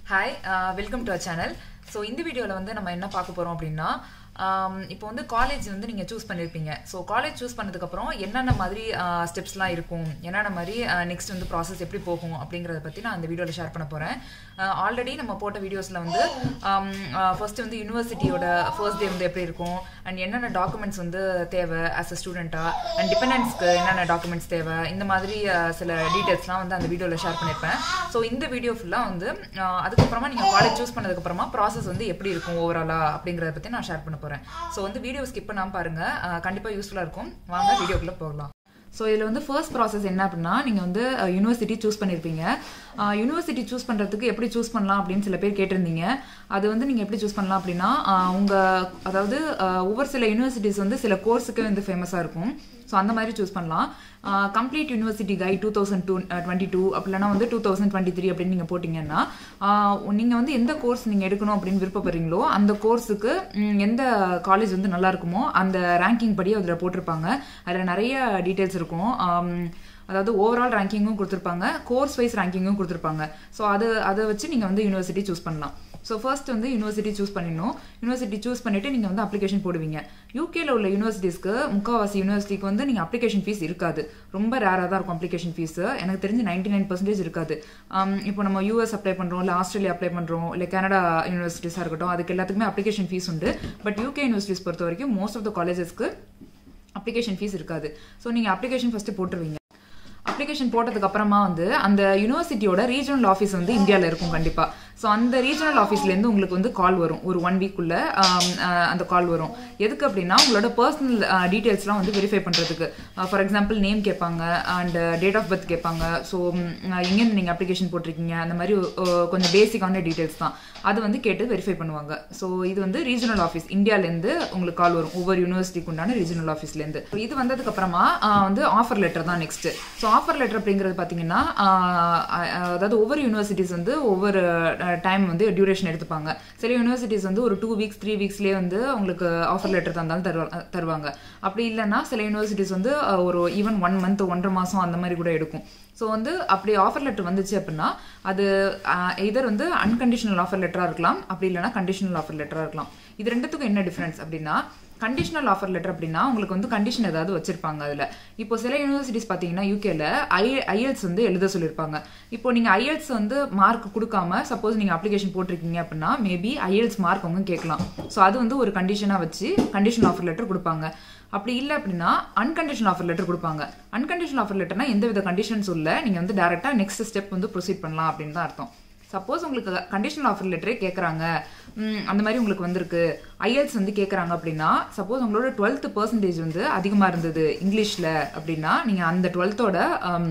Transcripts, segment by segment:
hi welcome to a channel so இந்த வீடியோவில் வந்து நம்ம என்ன பார்க்க போகிறோம் அப்படின்னா ஆம், இப்போ வந்து காலேஜ் வந்து நீங்கள் சூஸ் பண்ணியிருப்பீங்க ஸோ காலேஜ் சூஸ் பண்ணதுக்கப்புறம் என்னென்ன மாதிரி ஸ்டெப்ஸ்லாம் இருக்கும் என்னென்ன மாதிரி நெக்ஸ்ட் வந்து ப்ராசஸ் எப்படி போகும் அப்படிங்கிறத பற்றி நான் இந்த வீடியோவில் ஷேர் பண்ண போகிறேன் ஆல்ரெடி நம்ம போட்ட வீடியோஸில் வந்து ஃபர்ஸ்ட் வந்து யூனிவர்சிட்டியோட ஃபர்ஸ்ட் டே வந்து எப்படி இருக்கும் அண்ட் என்னென்ன டாக்குமெண்ட்ஸ் வந்து தேவை ஆஸ் அ ஸ்டூடெண்ட்டாக அண்ட் டிபெண்டன்ஸ்க்கு என்னென்ன டாக்குமெண்ட்ஸ் தேவை இந்த மாதிரி அஹ், சில டீட்டெயில்ஸ்லாம் வந்து அந்த வீடியோவில் ஷேர் பண்ணியிருப்பேன் ஸோ இந்த வீடியோ ஃபுல்லாக வந்து அஹ், அதுக்கப்புறமா நீங்கள் காலேஜ் சூஸ் பண்ணதுக்கப்புறமா ப்ராசஸ் வந்து எப்படி இருக்கும் ஓவராலாக அப்படிங்கிறத பற்றி நான் ஷேர் பண்ண போகிறேன் ஸோ வந்து வீடியோ ஸ்கிப் பண்ணாமல் பாருங்கள் கண்டிப்பாக யூஸ்ஃபுல்லாக இருக்கும் வாங்க வீடியோக்குள்ளே போகலாம் ஸோ இதில் வந்து ஃபர்ஸ்ட் ப்ராசஸ் என்ன அப்படின்னா நீங்கள் வந்து யூனிவர்சிட்டி சூஸ் பண்ணியிருப்பீங்க யூனிவர்சிட்டி சூஸ் பண்ணுறதுக்கு எப்படி சூஸ் பண்ணலாம் அப்படின்னு சில பேர் கேட்டிருந்தீங்க அது வந்து நீங்கள் எப்படி சூஸ் பண்ணலாம் அப்படின்னா உங்கள் அதாவது அஹ், ஒவ்வொரு சில யூனிவர்சிட்டிஸ் வந்து சில கோர்ஸுக்கு வந்து ஃபேமஸாக இருக்கும் ஸோ அந்த மாதிரி சூஸ் பண்ணலாம் கம்ப்ளீட் யூனிவர்சிட்டி கை two thousand two twenty two அப்படின்னா வந்து டூ தௌசண்ட் டுவெண்ட்டி த்ரீ அப்படின்னு நீங்கள் போட்டிங்கன்னா நீங்கள் வந்து எந்த கோர்ஸ் நீங்கள் எடுக்கணும் அப்படின்னு விருப்பப்படுறீங்களோ அந்த கோர்ஸுக்கு எந்த காலேஜ் வந்து நல்லா இருக்குமோ அந்த ரேங்கிங் படி அதில் போட்டிருப்பாங்க அதில் நிறைய டீட்டெயில்ஸ் இருக்கும் ஆம், அதாவது ஓவரால் ரேங்கிங்கும் கொடுத்துருப்பாங்க கோர்ஸ் வைஸ் ரேங்கிங்கும் கொடுத்துருப்பாங்க ஸோ அது அதை வச்சு நீங்கள் வந்து யூனிவர்சிட்டி சூஸ் பண்ணலாம் ஸோ ஃபர்ஸ்ட் வந்து யூனிவர்சிட்டி சூஸ் பண்ணிடணும் யூனிவர்சிட்டி சூஸ் பண்ணிட்டு நீங்கள் வந்து அப்ளிகேஷன் போடுவீங்க யூகேல உள்ள யூனிவர்சிட்டிஸ்க்கு முக்கால்வாசி யூனிவர்சிட்டிக்கு வந்து நீங்கள் அப்ளிகேஷன் ஃபீஸ் இருக்காது ரொம்ப ரேராக தான் இருக்கும் அப்ளிகேஷன் ஃபீஸ் எனக்கு தெரிஞ்சு நைன்டி நைன் பர்சன்டேஜ் இருக்காது ஆம், இப்போ நம்ம யூஎஸ் அப்ளை பண்ணுறோம் இல்லை ஆஸ்திரேலியா அப்ளை பண்ணுறோம் இல்லை கனடா யூனிவர்சிட்டிஸாக இருக்கட்டும் அதுக்கு எல்லாத்துக்குமே அப்ளிகேஷன் ஃபீஸ் உண்டு பட் யூகே யூனிவர்சிட்டிஸ் பொறுத்த வரைக்கும் மோஸ்ட் ஆஃப் த காலேஜஸ்க்கு அப்ளிகேஷன் ஃபீஸ் இருக்காது ஸோ நீங்கள் அப்ளிகேஷன் ஃபஸ்ட்டு போட்டுருவீங்க அப்ளிகேஷன் போட்டதுக்கு அப்புறமா வந்து அந்த யூனிவர்சிட்டியோட ரீஜனல் ஆஃபீஸ் வந்து இந்தியாவில் இருக்கும் கண்டிப்பாக ஸோ அந்த ரீஜனல் ஆஃபீஸ்லேருந்து உங்களுக்கு வந்து கால் வரும் ஒரு ஒன் வீக்குள்ள அந்த கால் வரும் எதுக்கு அப்படின்னா உங்களோட பர்சனல் டீட்டெயில்ஸ்லாம் வந்து வெரிஃபை பண்ணுறதுக்கு ஃபார் எக்ஸாம்பிள் நேம் கேட்பாங்க அண்ட் டேட் ஆஃப் பர்த் கேட்பாங்க ஸோ எங்கேருந்து நீங்கள் அப்ளிகேஷன் போட்டிருக்கீங்க அந்த மாதிரி uh, கொஞ்சம் பேசிக்கான டீட்டெயில்ஸ் தான் அது வந்து கேட்டு வெரிஃபை பண்ணுவாங்க ஸோ இது வந்து ரீஜனல் ஆஃபீஸ் இந்தியாவிலேருந்து உங்களுக்கு கால் வரும் ஒவ்வொரு யூனிவர்சிட்டிக்கு உண்டான ரீஜனல் ஆஃபீஸ்லேருந்து இது வந்ததுக்கு அப்புறமா ஆஹ், வந்து ஆஃபர் லெட்டர் தான் நெக்ஸ்ட் ஸோ ஆஃபர் லெட்டர் அப்படிங்கிறது பார்த்தீங்கன்னா ஆஹ், அஹ், அதாவது ஒவ்வொரு யூனிவர்சிட்டிஸ் வந்து ஒவ்வொரு டைம் வந்து டியூரேஷன் எடுத்துப்பாங்க சில யூனிவர்சிட்டிஸ் வந்து ஒரு டூ வீக்ஸ் த்ரீ வீக்ஸ்லேயே வந்து உங்களுக்கு ஆஃபர் லெட்டர் தந்தாலும் தருவா தருவாங்க அப்படி இல்லைன்னா சில யூனிவர்சிட்டிஸ் வந்து ஆஹ், ஒரு ஈவன் ஒன் மந்த் ஒன்றரை மாதம் அந்த மாதிரி கூட எடுக்கும் ஸோ வந்து அப்படி ஆஃபர் லெட்டர் வந்துச்சு அப்படின்னா அது இதர் வந்து அன்கண்டிஷனல் ஆஃபர் லெட்டராக இருக்கலாம் அப்படி இல்லைன்னா கண்டிஷனல் ஆஃபர் லெட்டராக இருக்கலாம் இது ரெண்டுத்துக்கும் என்ன டிஃப்ரென்ஸ் அப்படின்னா கண்டிஷனல் ஆஃபர் லெட்டர் அப்படின்னா உங்களுக்கு வந்து கண்டிஷன் ஏதாவது வச்சிருப்பாங்க அதில் இப்போ சில யூனிவர்சிட்டிஸ் பார்த்தீங்கன்னா யூகேல ஐ ஐஎல்ஸ் வந்து எழுத சொல்லியிருப்பாங்க இப்போ நீங்கள் ஐஎல்ஸ் வந்து மார்க் கொடுக்காம சப்போஸ் நீங்கள் அப்ளிகேஷன் போட்டிருக்கீங்க அப்படின்னா மேபி ஐஎல்ஸ் மார்க் அவங்க கேட்கலாம் ஸோ அது வந்து ஒரு கண்டிஷனாக வச்சு கண்டிஷன் ஆஃபர் லெட்டர் கொடுப்பாங்க அப்படி இல்லை அப்படின்னா அன்கண்டிஷன் ஆஃபர் லெட்டர் கொடுப்பாங்க அன்கண்டிஷன் ஆஃபர் லெட்டர்னா எந்த வித கண்டிஷன்ஸ் இல்லை நீங்கள் வந்து டேரெக்டாக நெக்ஸ்ட் ஸ்டெப் வந்து ப்ரொசீட் பண்ணலாம் அப்படின்னு தான் அர்த்தம் சப்போஸ் உங்களுக்கு கண்டிஷனல் ஆஃபர் லெட்டரே கேட்குறாங்க அந்த மாதிரி உங்களுக்கு வந்திருக்கு ஐஎல்ஸ் வந்து கேட்குறாங்க அப்படின்னா சப்போஸ் உங்களோட டுவெல்த் பர்சன்டேஜ் வந்து அதிகமாக இருந்தது இங்கிலீஷில் அப்படின்னா நீங்கள் அந்த டுவெல்த்தோட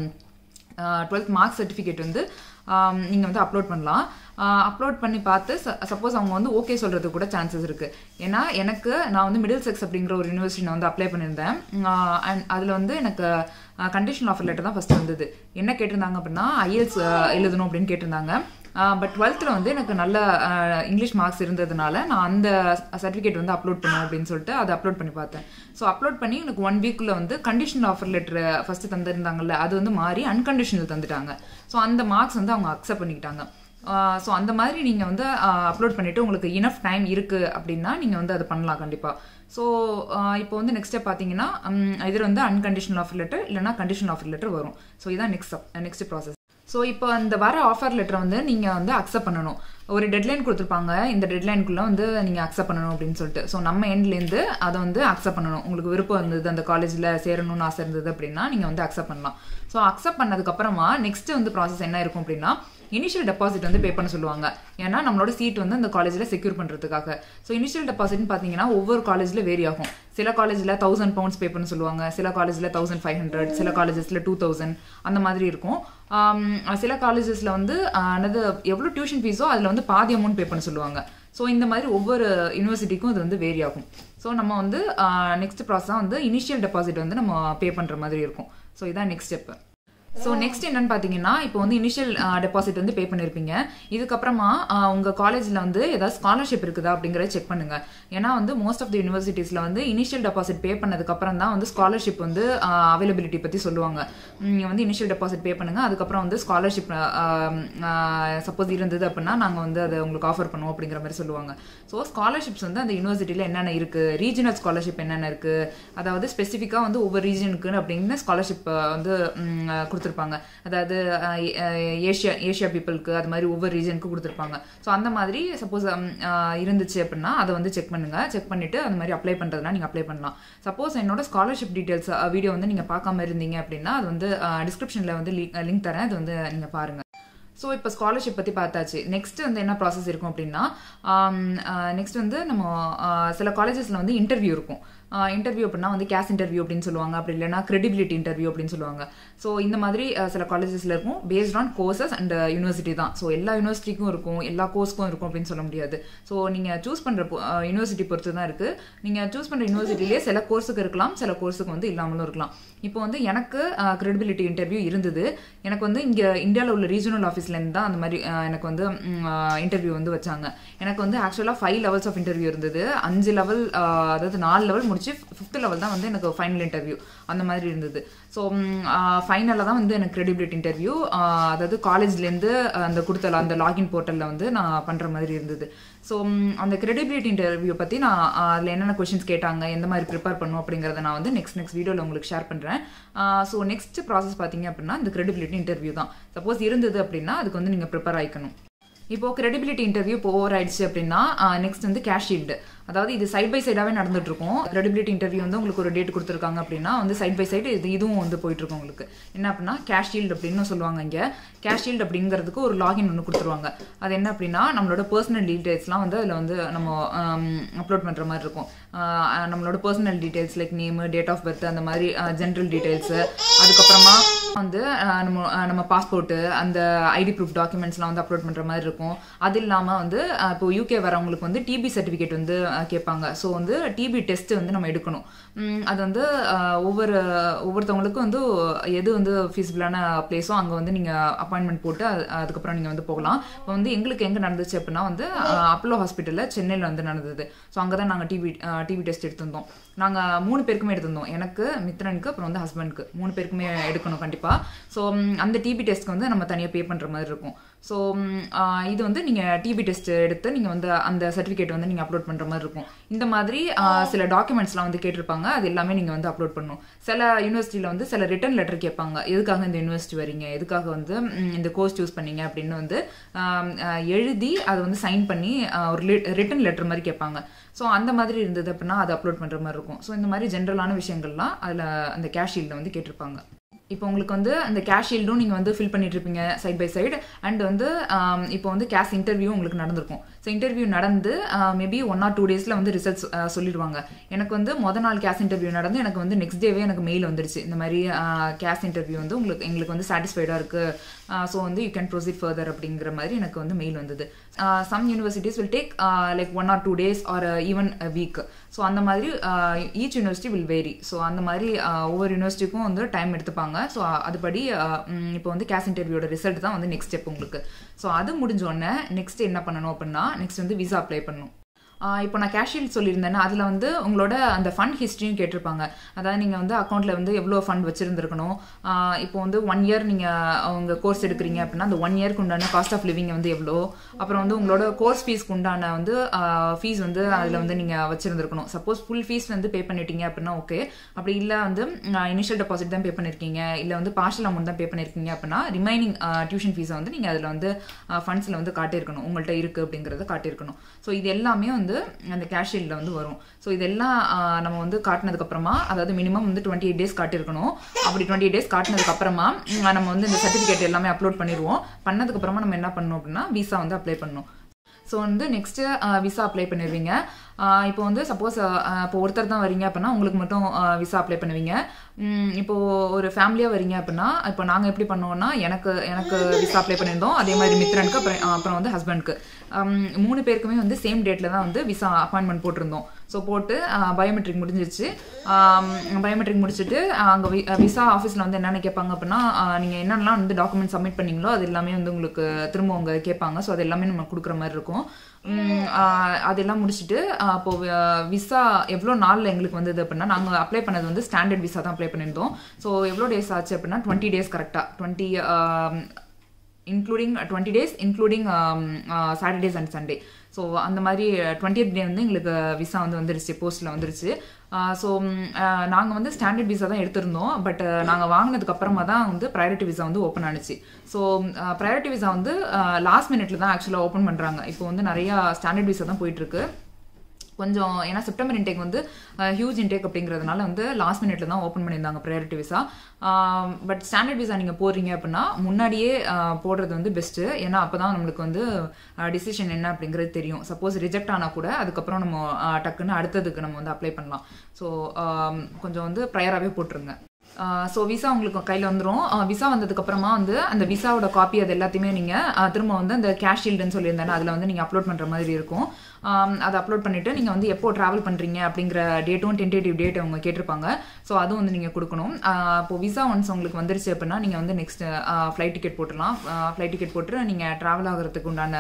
டுவெல்த் மார்க் சர்டிஃபிகேட் வந்து நீங்கள் வந்து அப்லோட் பண்ணலாம் அப்லோட் பண்ணி பார்த்து சப்போஸ் அவங்க வந்து ஓகே சொல்கிறது கூட சான்சஸ் இருக்குது ஏன்னா எனக்கு நான் வந்து மிடில் செக்ஸ் அப்படிங்கிற ஒரு யூனிவர்சிட்டி நான் வந்து அப்ளை பண்ணியிருந்தேன் அண்ட் அதில் வந்து எனக்கு கண்டிஷனல் ஆஃபர் லெட்டர் தான் ஃபஸ்ட் வந்தது என்ன கேட்டிருந்தாங்க அப்படின்னா ஐஎல்ஸ் எழுதணும் அப்படின்னு கேட்டிருந்தாங்க பட் டுவெல்த்தில் வந்து எனக்கு நல்ல அஹ், இங்கிலீஷ் மார்க்ஸ் இருந்ததுனால நான் அந்த சர்டிஃபிகேட் வந்து அப்லோட் பண்ணும் அப்படின்னு சொல்லிட்டு அதை அப்லோட் பண்ணி பார்த்தேன் ஸோ அப்லோட் பண்ணி எனக்கு ஒன் வீக்குள்ள வந்து கண்டிஷனல் ஆஃபர் லெட்டர் ஃபஸ்ட்டு தந்திருந்தாங்கல்ல அது வந்து மாறி அன்கண்டிஷனல் தந்துட்டாங்க ஸோ அந்த மார்க்ஸ் வந்து அவங்க அக்செப்ட் பண்ணிக்கிட்டாங்க ஸோ அந்த மாதிரி நீங்கள் வந்து அப்லோட் பண்ணிவிட்டு உங்களுக்கு இனஃப் டைம் இருக்குது அப்படின்னா நீங்கள் வந்து அதை பண்ணலாம் கண்டிப்பாக ஸோ இப்போ வந்து நெக்ஸ்ட் ஸ்டெப் பார்த்தீங்கன்னா இதில் வந்து அன்கண்டிஷனல் ஆஃபர் லெட்டர் இல்லைனா கண்டிஷனல் ஆஃபர் லெட்டர் வரும் ஸோ இதான் நெக்ஸ்ட் நெக்ஸ்ட் ப்ராசஸ் ஸோ இப்போ அந்த வர ஆஃபர் லெட்டரை வந்து நீங்கள் வந்து அக்செப்ட் பண்ணணும் ஒரு டெட்லைன் கொடுத்துருப்பாங்க இந்த டெட்லைனுக்குள்ளே வந்து நீங்கள் அக்செப்ட் பண்ணணும் அப்படின்னு சொல்லிட்டு ஸோ நம்ம எண்ட்லேருந்து அதை வந்து அக்செப்ட் பண்ணணும் உங்களுக்கு விருப்பம் இருந்தது அந்த காலேஜில் சேரணும்னு ஆசை இருந்தது அப்படின்னா நீங்கள் வந்து அக்செப்ட் பண்ணலாம் ஸோ அக்செப்ட் பண்ணதுக்கப்புறமா நெக்ஸ்ட் வந்து ப்ராசஸ் என்ன இருக்கும் அப்படின்னா இனிஷியல் டெபாசிட் வந்து பே பண்ண சொல்லுவாங்க ஏன்னா நம்மளோட சீட் வந்து அந்த காலேஜில் செக்யூர் பண்ணுறதுக்காக ஸோ இனிஷியல் டெபாசிட்னு பார்த்தீங்கன்னா ஒவ்வொரு காலேஜில் வேரி ஆகும் சில காலேஜில் தௌசண்ட் பவுண்ட்ஸ் பே பண்ண சொல்லுவாங்க சில காலேஜில் தௌசண்ட் ஃபைவ் ஹண்ட்ரட் சில காலேஜஸில் டூ தௌசண்ட் அந்த மாதிரி இருக்கும் ஆம், சில காலேஜஸில் வந்து என்னது எவ்வளோ டியூஷன் ஃபீஸோ அதில் வந்து பாதி அமௌண்ட் பே பண்ண சொல்லுவாங்க ஸோ இந்த மாதிரி ஒவ்வொரு யூனிவர்சிட்டிக்கும் இது வந்து வேரி ஆகும் ஸோ நம்ம வந்து நெக்ஸ்ட் ப்ராசஸாக வந்து இனிஷியல் டெபாசிட் வந்து நம்ம பே பண்ணுற மாதிரி இருக்கும் ஸோ இதான் நெக்ஸ்ட் ஸ்டெப்பு ஸோ நெக்ஸ்ட் என்னன்னு பார்த்தீங்கன்னா இப்போ வந்து இனிஷியல் டெபாசிட் வந்து பே பண்ணியிருப்பீங்க இதுக்கப்புறமா ஆஹ், உங்க காலேஜில் வந்து ஏதாவது ஸ்காலர்ஷிப் இருக்குதா அப்படிங்கறத செக் பண்ணுங்க ஏன்னா வந்து மோஸ்ட் ஆஃப் தி யூனிவர்சிட்டிஸ்ல வந்து இனிஷியல் டெபாசிட் பே பண்ணதுக்கு அப்புறம் தான் வந்து ஸ்காலர்ஷிப் வந்து அவைலபிலிட்டி பத்தி சொல்லுவாங்க நீங்க வந்து இனிஷியல் டெபாசிட் பே பண்ணுங்க அதுக்கப்புறம் வந்து ஸ்காலர்ஷிப் சப்போஸ் இருந்தது அப்படின்னா நாங்க வந்து அதை உங்களுக்கு ஆஃபர் பண்ணுவோம் அப்படிங்கிற மாதிரி சொல்லுவாங்க ஸோ ஸ்காலர்ஷிப்ஸ் வந்து அந்த யூனிவர்சிட்டியில் என்னென்ன இருக்கு ரீஜனல் ஸ்காலர்ஷிப் என்னென்ன இருக்கு அதாவது ஸ்பெசிஃபிக்காக வந்து ஒவ்வொரு ரீஜனுக்கு அப்படின்னு ஸ்காலர்ஷிப் வந்து ம், கொடுத்திருப்பாங்க அதாவது அஹ், அஹ், ஏஷியா ஏஷியா பீப்புளுக்கு அது மாதிரி ஒவ்வொரு ரீஜனுக்கு கொடுத்துருப்பாங்க ஸோ அந்த மாதிரி சப்போஸ் இருந்துச்சு அப்படின்னா அதை வந்து செக் பண்ணுங்க செக் பண்ணிட்டு அந்த மாதிரி அப்ளை பண்றதுனா நீங்க அப்ளை பண்ணலாம் சப்போஸ் என்னோட ஸ்காலர்ஷிப் டீடைல்ஸ் வீடியோ வந்து நீங்க பார்க்காம இருந்தீங்க அப்படின்னா அது வந்து டிஸ்கிரிப்ஷன்ல வந்து லிங்க் தரேன் அது வந்து நீங்க பாருங்க ஸோ இப்போ ஸ்காலர்ஷிப் பற்றி பார்த்தாச்சு நெக்ஸ்ட் வந்து என்ன ப்ராசஸ் இருக்கும் அப்படின்னா நெக்ஸ்ட் வந்து நம்ம ஆஹ், சில காலேஜஸில் வந்து இன்டர்வியூ இருக்கும் இன்டர்வியூ அப்படின்னா வந்து கேஸ் இன்டர்வியூ அப்படின்னு சொல்லுவாங்க அப்படி இல்லைன்னா கிரெடிபிலிட்டி இன்டர்வியூ அப்படின்னு சொல்லுவாங்க ஸோ இந்த மாதிரி அஹ், சில காலேஜஸில் இருக்கும் based on courses and university தான் ஸோ எல்லா யூனிவர்சிட்டிக்கும் இருக்கும் எல்லா கோர்ஸ்க்கும் இருக்கும் அப்படின்னு சொல்ல முடியாது ஸோ நீங்கள் சூஸ் பண்ணுற யூனிவர்சிட்டி பொறுத்து தான் இருக்குது நீங்கள் சூஸ் பண்ணுற யூனிவர்சிட்டிலேயே சில கோர்ஸுக்கு இருக்கலாம் சில கோர்ஸுக்கு வந்து இல்லாமலும் இருக்கலாம் இப்போ வந்து எனக்கு கிரெடிபிலிட்டி இன்டர்வியூ இருந்தது எனக்கு வந்து இங்கே இந்தியாவில் உள்ள ரீஜனல் ஆஃபீஸ்லேருந்து தான் அந்த மாதிரி அஹ், எனக்கு வந்து இன்டர்வியூ வந்து வச்சாங்க எனக்கு வந்து ஆக்சுவலாக ஃபைவ் லெவல்ஸ் ஆஃப் இன்டர்வியூ இருந்தது அஞ்சு லெவல் அதாவது நாலு லெவல் முடிச்சு ஃபிஃப்த் லெவல் தான் வந்து எனக்கு ஃபைனல் இன்டர்வியூ அந்த மாதிரி இருந்தது ஸோ ஃபைனலில் தான் வந்து எனக்கு கிரெடிபிலிட்டி இன்டர்வியூ அதாவது காலேஜ்லேருந்து அந்த கொடுத்த அந்த லாகின் போர்ட்டலில் வந்து நான் பண்ணுற மாதிரி இருந்தது ஸோ அந்த கிரெடிபிலிட்டி இன்டர்வியூ பற்றி நான் அதில் என்னென்ன கொஷின்ஸ் கேட்டாங்க எந்த மாதிரி ப்ரிப்பேர் பண்ணும் அப்படிங்கிறத நான் வந்து நெக்ஸ்ட் நெக்ஸ்ட் வீடியோவில் உங்களுக்கு ஷேர் பண்ணுறேன் ஸோ நெக்ஸ்ட் ப்ராசஸ் பார்த்தீங்க அப்படின்னா இந்த கிரெடிபிலிட்டி இன்டர்வியூ தான் சப்போஸ் இருந்தது அப்படின்னா அதுக்கு வந்து நீங்கள் ப்ரிப்பேர் ஆயிக்கணும் இப்போ கிரெடிபிலிட்டி இன்டர்வியூ இப்போ ஓவர் ஆயிடுச்சு அப்படின்னா நெக்ஸ்ட் வந்து கேஷ் ஷீல்டு அதாவது இது சைட் பை சைடாவே நடந்துட்டு இருக்கும் கிரெடிபிலிட்டி இன்டர்வியூ வந்து உங்களுக்கு ஒரு டேட் கொடுத்துருக்காங்க அப்படின்னா வந்து சைட் பை சைடு இது இதுவும் வந்து போயிட்டு இருக்கும் உங்களுக்கு என்ன அப்படின்னா கேஷ் ஷீல்டு அப்படின்னு சொல்லுவாங்க இங்க கேஷ் ஷீல்டு அப்படிங்கிறதுக்கு ஒரு லாகின் ஒன்று கொடுத்துருவாங்க அது என்ன அப்படின்னா நம்மளோட பர்சனல் டீடைல்ஸ்லாம் வந்து அதில் வந்து நம்ம அப்லோட் பண்ற மாதிரி இருக்கும் ஆஹ் நம்மளோட personal details like name date of birth அந்த மாதிரி ஜென்ரல் டீடைல்ஸ் அதுக்கப்புறமா வந்து ஆஹ் நம்ம ஆஹ் நம்ம பாஸ்போர்ட்டு அந்த ஐடி ப்ரூஃப் டாக்குமெண்ட்ஸ்லாம் வந்து அப்லோட் பண்ற மாதிரி இருக்கும் அது இல்லாம வந்து ஆஹ் இப்போ யூகே வரவங்களுக்கு வந்து டிபி சர்டிஃபிகேட் வந்து ஆஹ் கேட்பாங்க ஸோ வந்து டிபி டெஸ்ட் வந்து நம்ம எடுக்கணும் உம் அது வந்து ஆஹ் ஒவ்வொரு ஒவ்வொருத்தவங்களுக்கும் வந்து எது வந்து ஃபீஸிபிளான பிளேஸோ அங்கே வந்து நீங்கள் அப்பாயின்மெண்ட் போட்டு அது- அதுக்கப்புறம் நீங்கள் வந்து போகலாம் இப்போ வந்து எங்களுக்கு எங்கே நடந்துச்சு அப்படின்னா வந்து அப்போலோ ஹாஸ்பிட்டலில் சென்னையில் வந்து நடந்தது ஸோ அங்கே தான் நாங்கள் டிவி டிவி டெஸ்ட் எடுத்திருந்தோம் நாங்கள் மூணு பேருக்குமே எடுத்திருந்தோம் எனக்கு மித்ரனுக்கு அப்புறம் வந்து ஹஸ்பண்ட்க்கு மூணு பேருக்குமே எடுக்கணும் கண்டிப்பாக ஸோ அந்த டிபி டெஸ்ட்க்கு வந்து நம்ம தனியாக பே பண்ணுற மாதிரி இருக்கும் ஸோ இது வந்து நீங்கள் டிபி டெஸ்ட் எடுத்து நீங்கள் வந்து அந்த சர்டிஃபிகேட் வந்து நீங்கள் அப்லோட் பண்ணுற மாதிரி இருக்கும் இந்த மாதிரி ஆஹ், சில டாக்குமெண்ட்ஸ்லாம் வந்து கேட்டிருப்பாங்க அது எல்லாமே நீங்கள் வந்து அப்லோட் பண்ணணும் சில யூனிவர்சிட்டியில் வந்து சில ரிட்டன் லெட்டர் கேட்பாங்க எதுக்காக இந்த யூனிவர்சிட்டி வரீங்க எதுக்காக வந்து ம், இந்த கோர்ஸ் சூஸ் பண்ணீங்க அப்படின்னு வந்து ஆம், ஆஹ், எழுதி அதை வந்து சைன் பண்ணி ஆஹ், ஒரு ரிட்டன் லெட்டர் மாதிரி கேட்பாங்க ஸோ அந்த மாதிரி இருந்தது அப்படின்னா அதை அப்லோட் பண்ணுற மாதிரி இருக்கும் ஸோ இந்த மாதிரி ஜென்ரலான விஷயங்கள்லாம் அதில் அந்த கேஷ் ஷீல்டில் வந்து கேட்டிருப்பாங்க இப்போ உங்களுக்கு வந்து அந்த கேஷ் ஷீல்டும் நீங்கள் வந்து ஃபில் பண்ணிட்டு இருப்பீங்க சைட் பை சைடு அண்ட் வந்து ஆம், இப்போ வந்து கேஷ் இன்டர்வியூ உங்களுக்கு நடந்திருக்கும் ஸோ இன்டர்வியூ நடந்து மேபி ஒன் ஆர் டூ டேஸில் வந்து ரிசல்ட்ஸ் சொல்லிடுவாங்க எனக்கு வந்து மொதல் நாள் கேஷ் இன்டர்வியூ நடந்து எனக்கு வந்து நெக்ஸ்ட் டேவே எனக்கு மெயில் வந்துடுச்சு இந்த மாதிரி கேஷ் இன்டர்வியூ வந்து உங்களுக்கு எங்களுக்கு வந்து சாட்டிஸ்ஃபைடாக இருக்குது ஸோ வந்து யூ கேன் ப்ரொசீட் ஃபர்தர் அப்படிங்கிற மாதிரி எனக்கு வந்து மெயில் வந்தது some universities will take like one or two days or even week so அந்த மாதிரி each university will vary so அந்த மாதிரி ஆஹ், ஒவ்வொரு யூனிவர்சிட்டிக்கும் வந்து டைம் எடுத்துப்பாங்க ஸோ அதுபடி ஆஹ், ம், இப்போ வந்து கேஸ் இன்டர்வியூட ரிசல்ட் தான் வந்து நெக்ஸ்ட் ஸ்டெப் உங்களுக்கு ஸோ அது முடிஞ்ச உடனே நெக்ஸ்ட் என்ன பண்ணணும் அப்படின்னா நெக்ஸ்ட் வந்து விசா அப்ளை பண்ணணும் ஆஹ் இப்போ நான் கேஷியல் சொல்லியிருந்தேன்னா அதில் வந்து உங்களோட அந்த ஃபண்ட் ஹிஸ்ட்ரியும் கேட்டிருப்பாங்க அதாவது நீங்கள் வந்து அக்கௌண்ட்டில் வந்து எவ்வளோ ஃபண்ட் வச்சுருந்துருக்கணும் இப்போ வந்து ஒன் இயர் நீங்கள் உங்கள் கோர்ஸ் எடுக்கிறீங்க அப்படின்னா அந்த ஒன் இயர்க்கு உண்டான காஸ்ட் ஆஃப் லிவிங் வந்து எவ்வளோ அப்புறம் வந்து உங்களோட கோர்ஸ் ஃபீஸ்க்கு உண்டான வந்து ஃபீஸ் வந்து அதில் வந்து நீங்கள் வச்சுருந்துருக்கணும் சப்போஸ் ஃபுல் ஃபீஸ் வந்து பே பண்ணிட்டீங்க அப்படின்னா ஓகே அப்படி இல்லை வந்து இனிஷியல் டெபாசிட் தான் பே பண்ணியிருக்கீங்க இல்லை வந்து பார்ஷல் அமௌண்ட் தான் பே பண்ணியிருக்கீங்க அப்படின்னா ரிமைனிங் டியூஷன் ஃபீஸை வந்து நீங்கள் அதில் வந்து ஃபண்ட்ஸில் வந்து காட்டியிருக்கணும் உங்கள்கிட்ட இருக்குது அப்படிங்கிறத காட்டியிருக்கணும் ஸோ இது எல்லாமே வந்து அந்த கேஷியலில் வந்து வரும் ஸோ இதெல்லாம் ஆஹ், நம்ம வந்து காட்டினதுக்கு அப்புறமா அதாவது மினிமம் வந்து டுவெண்ட்டி எயிட் டேஸ் காட்டியிருக்கணும் அப்படி டுவெண்ட்டி டேஸ் காட்டினதுக்கு அப்புறமா ம், நம்ம வந்து இந்த சர்டிஃபிகேட் எல்லாமே அப்லோட் பண்ணிடுவோம் பண்ணதுக்கு அப்புறமா நம்ம என்ன பண்ணணும் அப்படின்னா விசா வந்து அப்ளை பண்ணணும் ஸோ வந்து நெக்ஸ்ட்டு விசா அப்ளை பண்ணிடுவீங்க இப்போ வந்து சப்போஸ் இப்போ ஒருத்தர் தான் வரீங்க அப்படின்னா உங்களுக்கு மட்டும் விசா அப்ளை பண்ணுவீங்க உம், இப்போ ஒரு ஃபேமிலியாக வரீங்க அப்படின்னா இப்போ நாங்கள் எப்படி பண்ணுவோம்னா எனக்கு எனக்கு விசா அப்ளை பண்ணியிருந்தோம் அதே மாதிரி மித்ரனுக்கு அப்புறம் அஹ், அப்புறம் வந்து ஹஸ்பண்ட்க்கு மூணு பேருக்குமே வந்து சேம் டேட்டில் தான் வந்து விசா அப்பாயின்மெண்ட் போட்டிருந்தோம் ஸோ போட்டு பயோமெட்ரிக் முடிஞ்சிருச்சு பயோமெட்ரிக் முடிச்சுட்டு அங்கே விசா ஆஃபீஸில் வந்து என்னென்ன கேட்பாங்க அப்படின்னா நீங்கள் என்னென்னலாம் வந்து டாக்குமெண்ட் சப்மிட் பண்ணீங்களோ அது எல்லாமே வந்து உங்களுக்கு திரும்ப அவங்க கேட்பாங்க ஸோ அது எல்லாமே நம்ம கொடுக்குற மாதிரி இருக்கும் உம், ஆஹ், அதெல்லாம் முடிச்சுட்டு ஆஹ், அப்போ விசா எவ்வளோ நாளில் எங்களுக்கு வந்தது அப்படின்னா நாங்கள் அப்ளை பண்ணது வந்து ஸ்டாண்டர்ட் விசா தான் அப்ளை பண்ணியிருந்தோம் ஸோ எவ்வளோ டேஸ் ஆச்சு அப்படின்னா டுவெண்ட்டி டேஸ் கரெக்டாக twenty including twenty days including Saturdays and Sunday so அந்த மாதிரி டுவெண்ட்டியத் டே வந்து எங்களுக்கு விசா வந்து வந்துருச்சு போஸ்ட்டில் வந்துருச்சு ஸோ நாங்கள் வந்து ஸ்டாண்டர்ட் விசா தான் எடுத்திருந்தோம் பட் நாங்கள் வாங்கினதுக்கு அப்புறமா தான் வந்து ப்ரையாரிட்டி விசா வந்து ஓப்பன் ஆனுச்சு ஸோ ப்ரையாரிட்டி விசா வந்து லாஸ்ட் மினிட்ல தான் ஆக்சுவலாக ஓப்பன் பண்ணுறாங்க இப்போ வந்து நிறையா ஸ்டாண்டர்ட் விசா தான் போயிட்டுருக்கு கொஞ்சம் ஏன்னா செப்டம்பர் இன்டேக் வந்து ஹியூஜ் இன்டேக் அப்படிங்கிறதுனால வந்து லாஸ்ட் மினிட்ல தான் ஓப்பன் பண்ணியிருந்தாங்க priority visa but standard visa நீங்கள் போடுறீங்க அப்படின்னா முன்னாடியே ஆஹ், போடுறது வந்து பெஸ்ட்டு ஏன்னா அப்போ தான் நம்மளுக்கு வந்து டிசிஷன் என்ன அப்படிங்கிறது தெரியும் சப்போஸ் ரிஜெக்ட் ஆனால் கூட அதுக்கப்புறம் நம்ம ஆஹ், டக்குன்னு அடுத்ததுக்கு நம்ம வந்து அப்ளை பண்ணலாம் ஸோ கொஞ்சம் வந்து ப்ரையராகவே போட்டுருங்க ஸோ விசா உங்களுக்கு கையில் வந்துடும் விசா வந்ததுக்கு அப்புறமா வந்து அந்த விசாவோட காப்பி அது எல்லாத்தையுமே நீங்கள் திரும்ப வந்து அந்த கேஷ் ஷீல்டுன்னு சொல்லியிருந்தேன் அதில் வந்து நீங்கள் அப்லோட் பண்ணுற மாதிரி இருக்கும் ஆம், அதை அப்லோட் பண்ணிவிட்டு நீங்கள் வந்து எப்போ ட்ராவல் பண்ணுறீங்க அப்படிங்கிற டேட்டும் டென்டேட்டிவ் டேட் அவங்க கேட்டிருப்பாங்க ஸோ அதுவும் வந்து நீங்கள் கொடுக்கணும் ஆஹ் இப்போ விசா ஒன்ஸ் உங்களுக்கு வந்துருச்சு அப்படின்னா நீங்கள் வந்து நெக்ஸ்ட் ஃப்ளைட் டிக்கெட் போட்டுடலாம் ஃப்ளைட் டிக்கெட் போட்டு நீங்கள் ட்ராவல் ஆகிறதுக்கு உண்டான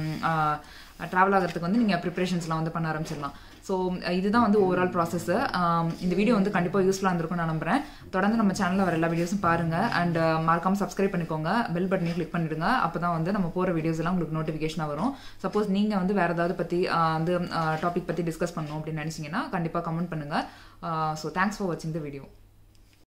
ட்ராவல் ஆகிறதுக்கு வந்து நீங்கள் ப்ரிப்பரேஷன்ஸ்லாம் வந்து பண்ண ஆரம்பிச்சிடலாம் ஸோ இதுதான் வந்து ஓவரால் ப்ராசஸ் இந்த வீடியோ வந்து கண்டிப்பாக யூஸ்ஃபுல்லாக இருந்திருக்கும் நான் நம்புறேன் தொடர்ந்து நம்ம சேனலில் வர எல்லா வீடியோஸும் பாருங்கள் அண்ட் மறக்காம சப்ஸ்கிரைப் பண்ணிக்கோங்க பெல் பட்டனையும் கிளிக் பண்ணிடுங்க அப்போ தான் வந்து நம்ம போகிற வீடியோஸ் எல்லாம் உங்களுக்கு நோட்டிஃபிகேஷனாக வரும் சப்போஸ் நீங்கள் வந்து வேறு ஏதாவது பற்றி வந்து டாபிக் பற்றி டிஸ்கஸ் பண்ணணும் அப்படின்னு நினச்சிங்கன்னா கண்டிப்பாக கமெண்ட் பண்ணுங்கள் ஸோ தேங்க்ஸ் ஃபார் வாட்சிங் த வீடியோ